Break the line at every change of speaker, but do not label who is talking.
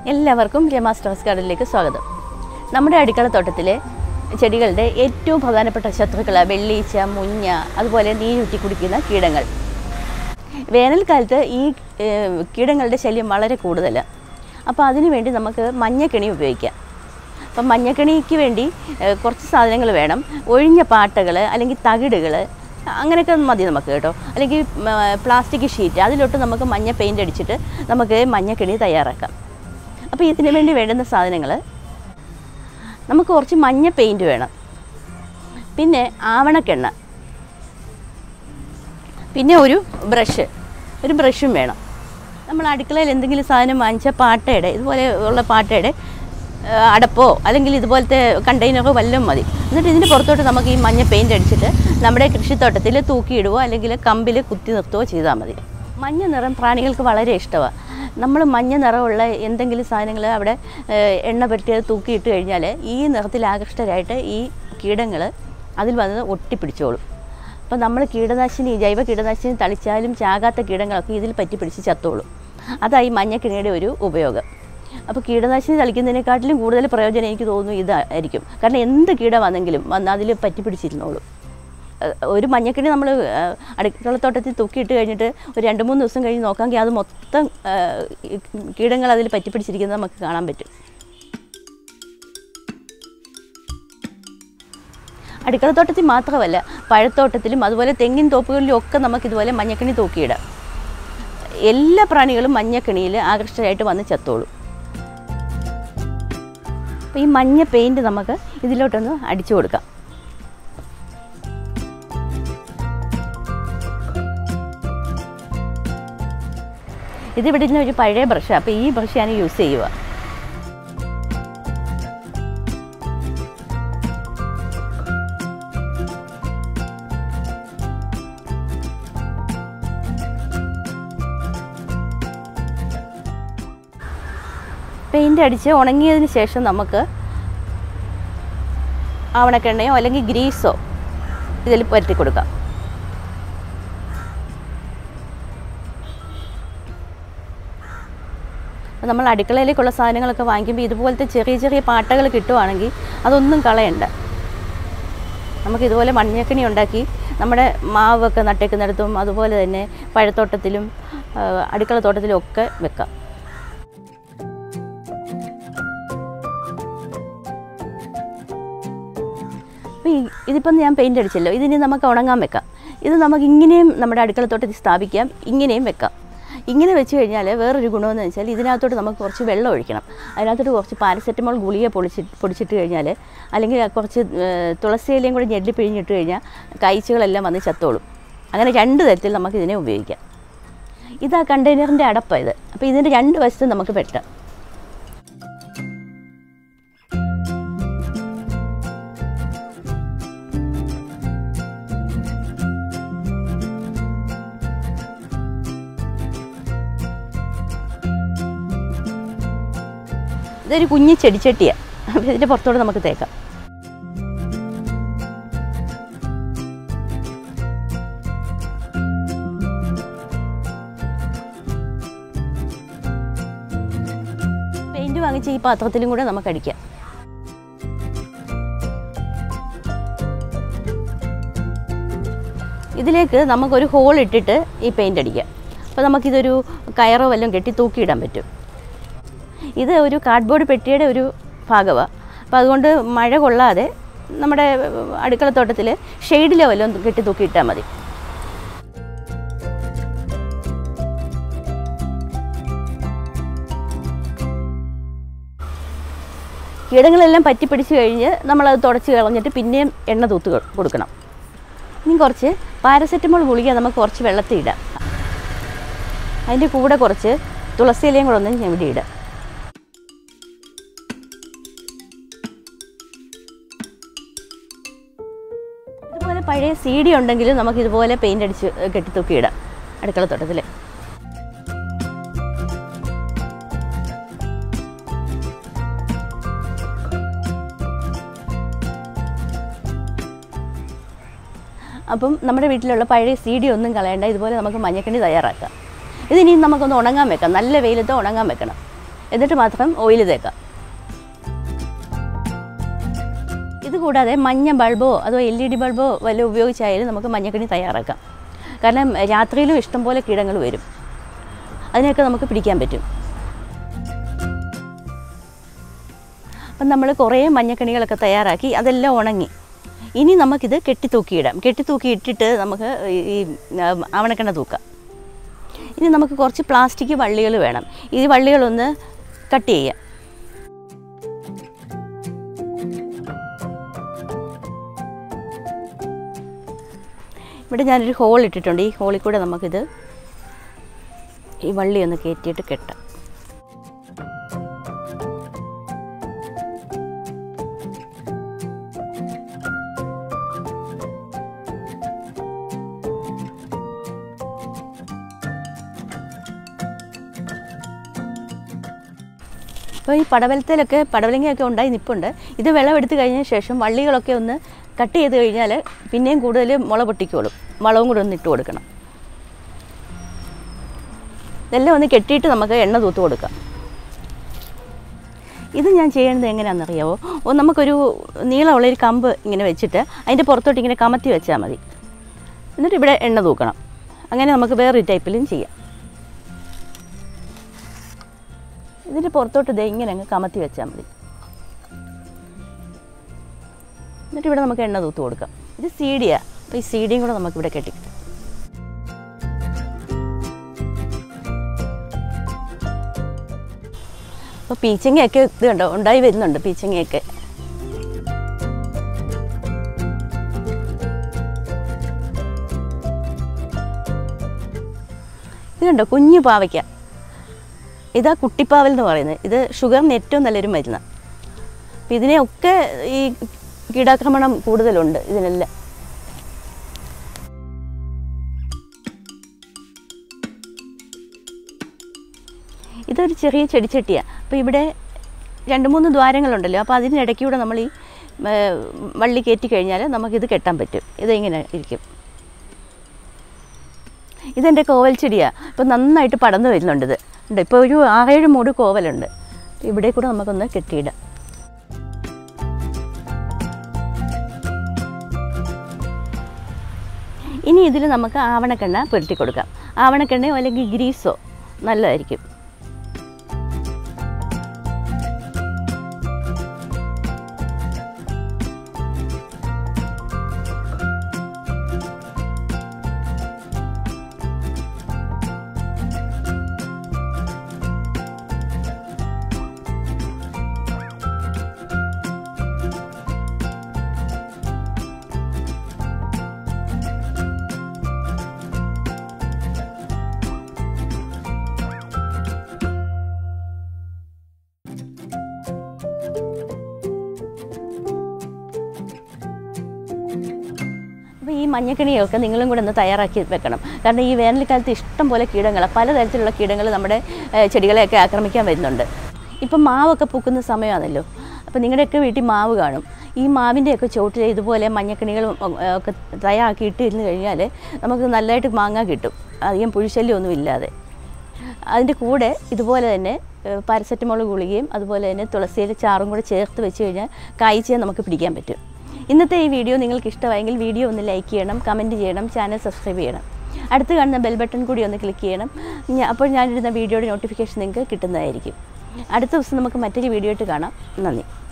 എല്ലാവർക്കും രമാസ് ടോസ് ഗാർഡനിലേക്ക് സ്വാഗതം നമ്മുടെ അടുക്കളത്തോട്ടത്തിലെ ചെടികളുടെ ഏറ്റവും പ്രധാനപ്പെട്ട ശത്രുക്കൾ വെള്ളീച്ച മുഞ്ഞ അതുപോലെ നീരുറ്റി കുടിക്കുന്ന കീടങ്ങൾ വേനൽക്കാലത്ത് ഈ ഏഹ്, കീടങ്ങളുടെ ശല്യം വളരെ കൂടുതലാണ് അപ്പോൾ അതിനു വേണ്ടി നമുക്ക് മഞ്ഞക്കെണി ഉപയോഗിക്കാം അപ്പം മഞ്ഞക്കെണിക്ക് വേണ്ടി ഏഹ്, കുറച്ച് സാധനങ്ങൾ വേണം ഒഴിഞ്ഞ പാട്ടകൾ അല്ലെങ്കിൽ തകിടുകൾ അങ്ങനെയൊക്കെ മതി നമുക്ക് കേട്ടോ അല്ലെങ്കിൽ ഉം, പ്ലാസ്റ്റിക് ഷീറ്റ് അതിലോട്ട് നമുക്ക് മഞ്ഞ പെയിൻ്റ് അടിച്ചിട്ട് നമുക്ക് മഞ്ഞക്കെണി തയ്യാറാക്കാം അപ്പോൾ ഇതിന് വേണ്ടി വേണ്ടുന്ന സാധനങ്ങൾ നമുക്ക് കുറച്ച് മഞ്ഞ പെയിൻറ്റ് വേണം പിന്നെ ആവണക്കെണ്ണ പിന്നെ ഒരു ബ്രഷ് ഒരു ബ്രഷും വേണം നമ്മൾ അടുക്കളയിൽ എന്തെങ്കിലും സാധനം വാങ്ങിച്ച പാട്ടയുടെ ഇതുപോലെ ഉള്ള പാട്ടയുടെ ആ, അടപ്പോ അല്ലെങ്കിൽ ഇതുപോലത്തെ കണ്ടെയ്നറോ വല്ലതും മതി എന്നിട്ട് ഇതിൻ്റെ പുറത്തോട്ട് നമുക്ക് ഈ മഞ്ഞ പെയിൻ്റ് അടിച്ചിട്ട് നമ്മുടെ കൃഷിത്തോട്ടത്തിൽ തൂക്കിയിടുവോ അല്ലെങ്കിൽ കമ്പിൽ കുത്തി നിർത്തുകയോ ചെയ്താൽ മതി മഞ്ഞ നിറം പ്രാണികൾക്ക് വളരെ ഇഷ്ടമാണ് നമ്മൾ മഞ്ഞ നിറമുള്ള എന്തെങ്കിലും സാധനങ്ങൾ അവിടെ ഏഹ്, എണ്ണ പറ്റിയത് തൂക്കിയിട്ട് കഴിഞ്ഞാൽ ഈ നിറത്തിൽ ആകൃഷ്ടരായിട്ട് ഈ കീടങ്ങൾ അതിൽ വന്ന് ഒട്ടിപ്പിടിച്ചോളും അപ്പോൾ നമ്മൾ കീടനാശിനി ജൈവ കീടനാശിനി തളിച്ചാലും ചാകാത്ത കീടങ്ങളൊക്കെ ഇതിൽ പറ്റി പിടിച്ച് ചത്തോളും അതായി മഞ്ഞക്കിണിയുടെ ഒരു ഉപയോഗം അപ്പോൾ കീടനാശിനി തളിക്കുന്നതിനെക്കാട്ടിലും കൂടുതൽ പ്രയോജനം എനിക്ക് തോന്നുന്നു ഇതായിരിക്കും കാരണം എന്ത് കീടം വന്നെങ്കിലും വന്ന് അതിൽ പറ്റി പിടിച്ചിരുന്നോളും ഏഹ് ഒരു മഞ്ഞക്കിണി നമ്മൾ അടുക്കളത്തോട്ടത്തിൽ തൂക്കിയിട്ട് കഴിഞ്ഞിട്ട് ഒരു രണ്ട് മൂന്ന് ദിവസം കഴിഞ്ഞ് നോക്കാമെങ്കിൽ അത് മൊത്തം ഏഹ്, ഈ കീടങ്ങൾ അതിൽ പറ്റി പിടിച്ചിരിക്കുന്നത് നമുക്ക് കാണാൻ പറ്റും അടുക്കളത്തോട്ടത്തിൽ മാത്രമല്ല പഴത്തോട്ടത്തിലും അതുപോലെ തെങ്ങിൻ തോപ്പുകളിലും ഒക്കെ നമുക്കിതുപോലെ മഞ്ഞക്കിണി തൂക്കിയിടാം എല്ലാ പ്രാണികളും മഞ്ഞക്കിണിയിൽ ആകർഷ്ടരായിട്ട് വന്ന് ചത്തോളും അപ്പോൾ ഈ മഞ്ഞ പെയിൻറ്റ് നമുക്ക് ഇതിലോട്ടൊന്ന് അടിച്ചു കൊടുക്കാം ഇതിവിടെ ഇരുന്ന ഒരു പഴയ ബ്രഷ് അപ്പോൾ ഈ ബ്രഷ് ഞാൻ യൂസ് ചെയ്യുക പെയിൻ്റ് അടിച്ച് ഉണങ്ങിയതിന് ശേഷം നമുക്ക് ആവണക്കെണ്ണയോ അല്ലെങ്കിൽ ഗ്രീസോ ഇതിൽ പുരട്ടി കൊടുക്കാം അപ്പോൾ നമ്മൾ അടുക്കളയിലേക്കുള്ള സാധനങ്ങളൊക്കെ വാങ്ങിക്കുമ്പോൾ ഇതുപോലത്തെ ചെറിയ ചെറിയ പാട്ടകൾ കിട്ടുവാണെങ്കിൽ അതൊന്നും കളയണ്ട നമുക്ക് ഇതുപോലെ മഞ്ഞക്കണി ഉണ്ടാക്കി നമ്മുടെ മാവൊക്കെ നട്ടേക്കുന്നിടത്തും അതുപോലെ തന്നെ പഴത്തോട്ടത്തിലും ആ, അടുക്കള തോട്ടത്തിലും ഒക്കെ വെക്കാം അപ്പോൾ ഈ ഇതിപ്പം ഞാൻ പെയിൻ്റ് അടിച്ചല്ലോ ഇതിനി നമുക്ക് ഉണങ്ങാൻ വെക്കാം ഇത് നമുക്ക് ഇങ്ങനെയും നമ്മുടെ അടുക്കളത്തോട്ടത്തിൽ സ്ഥാപിക്കാം ഇങ്ങനെയും വെക്കാം ഇങ്ങനെ വെച്ച് കഴിഞ്ഞാൽ വേറൊരു ഗുണമെന്ന് വെച്ചാൽ ഇതിനകത്തോട്ട് നമുക്ക് കുറച്ച് വെള്ളം ഒഴിക്കണം അതിനകത്തോട്ട് കുറച്ച് പാരസെറ്റമോൾ ഗുളിക പൊളിച്ച് പൊടിച്ചിട്ട് കഴിഞ്ഞാൽ അല്ലെങ്കിൽ കുറച്ച് ഏഹ്, തുളസി ഇലയും കൂടി ഞെല്ലി പിഴിഞ്ഞിട്ട് കഴിഞ്ഞാൽ കായ്ച്ചകളെല്ലാം വന്ന് ചത്തോളും അങ്ങനെ രണ്ട് തരത്തിൽ നമുക്ക് ഇതിനെ ഉപയോഗിക്കാം ഇതാ കണ്ടെയ്നറിൻ്റെ അടപ്പാണ് ഇത് അപ്പോൾ ഇതിൻ്റെ രണ്ട് വശത്തും നമുക്ക് വെട്ടാം ഇതൊരു കുഞ്ഞു ചെടിച്ചട്ടിയാണ് അപ്പോൾ ഇതിൻ്റെ പുറത്തോട്ട് നമുക്ക് തേക്കാം പെയിൻറ് വാങ്ങിച്ച ഈ പാത്രത്തിലും കൂടെ നമുക്ക് അടിക്കാം ഇതിലേക്ക് നമുക്കൊരു ഹോൾ ഇട്ടിട്ട് ഈ പെയിൻ്റ് അടിക്കാം അപ്പോൾ നമുക്കിതൊരു കയറോ വല്ലതും കെട്ടി തൂക്കിയിടാൻ പറ്റും ഇത് ഒരു കാർഡ്ബോർഡ് പെട്ടിയുടെ ഒരു ഭാഗമാണ് അപ്പോൾ അതുകൊണ്ട് മഴ കൊള്ളാതെ നമ്മുടെ അടുക്കളത്തോട്ടത്തിൽ ഷെയ്ഡിലോ വല്ലതും കെട്ടി തൂക്കിയിട്ടാൽ മതി കീടങ്ങളെല്ലാം പറ്റി പിടിച്ച് കഴിഞ്ഞ് നമ്മളത് തുടച്ച് കളഞ്ഞിട്ട് പിന്നെയും എണ്ണ തൂത്ത് കൊ- കൊടുക്കണം ഇനി കുറച്ച് പാരസെറ്റമോൾ ഗുളിക നമുക്ക് കുറച്ച് വെള്ളത്തിൽ ഇടാം അതിൻ്റെ കൂടെ കുറച്ച് തുളസി ഇലയും കൂടെ ഒന്ന് ഞാൻ ഇവിടെ ഇടാം ഇതുപോലെ പഴയ സി ഡി ഉണ്ടെങ്കിൽ നമുക്ക് ഇതുപോലെ പെയിൻ്റ് അടിച്ച് കെട്ടിത്തൂക്കി ഇടാം അടുക്കളത്തോട്ടത്തിൽ അപ്പം നമ്മുടെ വീട്ടിലുള്ള പഴയ സി ഡി ഒന്നും കളയണ്ട ഇതുപോലെ നമുക്ക് മഞ്ഞക്കണ്ണി തയ്യാറാക്കാം ഇതിനി നമുക്കൊന്ന് ഉണങ്ങാൻ വെക്കാം നല്ല വെയിലത്ത് ഉണങ്ങാൻ വെക്കണം എന്നിട്ട് മാത്രം ഓയിൽ തേക്കാം ഇത് കൂടാതെ മഞ്ഞ ബൾബോ അതോ എൽ ഇ ഡി ബൾബോ വല്ല ഉപയോഗിച്ചായാലും നമുക്ക് മഞ്ഞക്കണി തയ്യാറാക്കാം കാരണം രാത്രിയിലും ഇഷ്ടംപോലെ കീടങ്ങൾ വരും അതിനെയൊക്കെ നമുക്ക് പിടിക്കാൻ പറ്റും അപ്പം നമ്മൾ കുറേ മഞ്ഞക്കണികളൊക്കെ തയ്യാറാക്കി അതെല്ലാം ഉണങ്ങി ഇനി നമുക്കിത് കെട്ടിത്തൂക്കിയിടാം കെട്ടിത്തൂക്കി ഇട്ടിട്ട് നമുക്ക് ഈ- ഈ ആവണക്കെണ്ണ തൂക്കാം ഇനി നമുക്ക് കുറച്ച് പ്ലാസ്റ്റിക് വള്ളികൾ വേണം ഈ വള്ളികളൊന്ന് കട്ട് ചെയ്യാം ഇവിടെ ഞാനൊരു ഹോൾ ഇട്ടിട്ടുണ്ട് ഈ ഹോളിൽ കൂടെ നമുക്കിത് ഈ വള്ളി ഒന്ന് കയറ്റിയിട്ട് കെട്ടാം അപ്പോൾ ഈ പടവലത്തിലൊക്കെ പടവലങ്ങയൊക്കെ ഉണ്ടായി നിൽപ്പുണ്ട് ഇത് വിളവെടുത്ത് കഴിഞ്ഞ ശേഷം വള്ളികളൊക്കെ ഒന്ന് കട്ട് ചെയ്ത് കഴിഞ്ഞാൽ പിന്നെയും കൂടുതൽ മുള പൊട്ടിക്കോളും വളവും കൂടെ ഒന്ന് ഇട്ട് കൊടുക്കണം ഇതെല്ലാം ഒന്ന് കെട്ടിയിട്ട് നമുക്ക് എണ്ണ തൂത്ത് കൊടുക്കാം ഇത് ഞാൻ ചെയ്യുന്നത് എങ്ങനെയാണെന്നറിയാവോ ഓ നമുക്കൊരു നീളമുള്ളൊരു കമ്പ് ഇങ്ങനെ വെച്ചിട്ട് അതിൻ്റെ പുറത്തോട്ട് ഇങ്ങനെ കമത്തി വെച്ചാൽ മതി എന്നിട്ട് ഇവിടെ എണ്ണ തൂക്കണം അങ്ങനെ നമുക്ക് വേറൊരു ടൈപ്പിലും ചെയ്യാം ഇതിൻ്റെ പുറത്തോട്ട് ദേ ഇങ്ങനെ അങ്ങ് കമത്തി വെച്ചാൽ മതി എന്നിട്ട് ഇവിടെ നമുക്ക് എണ്ണ തൂത്ത് കൊടുക്കാം ഇത് സീഡിയാണ് അപ്പോൾ ഈ സീഡിയും കൂടെ നമുക്കിവിടെ കെട്ടി അപ്പോൾ പീച്ചങ്ങയൊക്കെ ഇത് കണ്ടോ ഉണ്ടായി വരുന്നുണ്ട് പീച്ചങ്ങയൊക്കെ ഇത് കണ്ടോ കുഞ്ഞു പാവയ്ക്ക ഇതാ കുട്ടിപ്പാവൽ എന്ന് പറയുന്നത് ഇത് ഷുഗറിന് ഏറ്റവും നല്ലൊരു മരുന്ന് അപ്പം ഇതിനെയൊക്കെ ഈ കീടാക്രമണം കൂടുതലുണ്ട് ഇതിനെല്ലാം ഇതൊരു ചെറിയ ചെടിച്ചട്ടിയാണ് അപ്പോൾ ഇവിടെ രണ്ട് മൂന്ന് ദ്വാരങ്ങളുണ്ടല്ലോ അപ്പോൾ അതിനിടയ്ക്കൂടെ നമ്മൾ ഈ ഏ, വള്ളി കയറ്റി കഴിഞ്ഞാൽ നമുക്കിത് കെട്ടാൻ പറ്റും ഇതിങ്ങനെ ഇരിക്കും ഇതെൻ്റെ കോവൽ ചെടിയാണ് ഇപ്പോൾ നന്നായിട്ട് പടർന്നു വരുന്നുണ്ട് ഇത് ഉണ്ട് ഇപ്പോൾ ഒരു ആറേഴ് മൂട് കോവലുണ്ട് ഇവിടെ കൂടെ നമുക്കൊന്ന് കെട്ടിയിടാം ഇനി ഇതിൽ നമുക്ക് ആവണക്കെണ്ണ പുരട്ടി കൊടുക്കാം ആവണക്കെണ്ണയോ അല്ലെങ്കിൽ ഗ്രീസോ നല്ലതായിരിക്കും അപ്പോൾ ഈ മഞ്ഞക്കണിയൊക്കെ നിങ്ങളും കൂടെ ഒന്ന് തയ്യാറാക്കി വെക്കണം കാരണം ഈ വേനൽക്കാലത്ത് ഇഷ്ടം പോലെ കീടങ്ങൾ പലതരത്തിലുള്ള കീടങ്ങൾ നമ്മുടെ ഏഹ്, ചെടികളെയൊക്കെ ആക്രമിക്കാൻ വരുന്നുണ്ട് ഇപ്പം മാവൊക്കെ പൂക്കുന്ന സമയമാണല്ലോ അപ്പോൾ നിങ്ങളുടെയൊക്കെ വീട്ടിൽ മാവ് കാണും ഈ മാവിൻ്റെയൊക്കെ ചോട്ടിൽ ഇതുപോലെ മഞ്ഞക്കണികളും ഏഹ്, ഒക്കെ തയ്യാറാക്കി ഇട്ടിരുന്ന് കഴിഞ്ഞാൽ നമുക്ക് നല്ലതായിട്ട് മാങ്ങ കിട്ടും അധികം പുഴുശല്യമൊന്നും ഇല്ലാതെ അതിൻ്റെ കൂടെ ഇതുപോലെ തന്നെ ഏഹ്, പാരസെറ്റമോൾ ഗുളികയും അതുപോലെ തന്നെ തുളസിയിലെ ചാറും കൂടെ ചേർത്ത് വെച്ച് കഴിഞ്ഞാൽ കായ്ച്ചയെ നമുക്ക് പിടിക്കാൻ പറ്റും ഇന്നത്തെ ഈ വീഡിയോ നിങ്ങൾക്ക് ഇഷ്ടമായെങ്കിൽ വീഡിയോ ഒന്ന് ലൈക്ക് ചെയ്യണം കമൻറ്റ് ചെയ്യണം ചാനൽ സബ്സ്ക്രൈബ് ചെയ്യണം അടുത്ത് കാണുന്ന ബെൽ ബട്ടൺ കൂടി ഒന്ന് ക്ലിക്ക് ചെയ്യണം ഞാ- അപ്പോൾ ഞാനിടുന്ന വീഡിയോയുടെ നോട്ടിഫിക്കേഷൻ നിങ്ങൾക്ക് കിട്ടുന്നതായിരിക്കും അടുത്ത ദിവസം നമുക്ക് മറ്റൊരു വീഡിയോ ആയിട്ട് കാണാം നന്ദി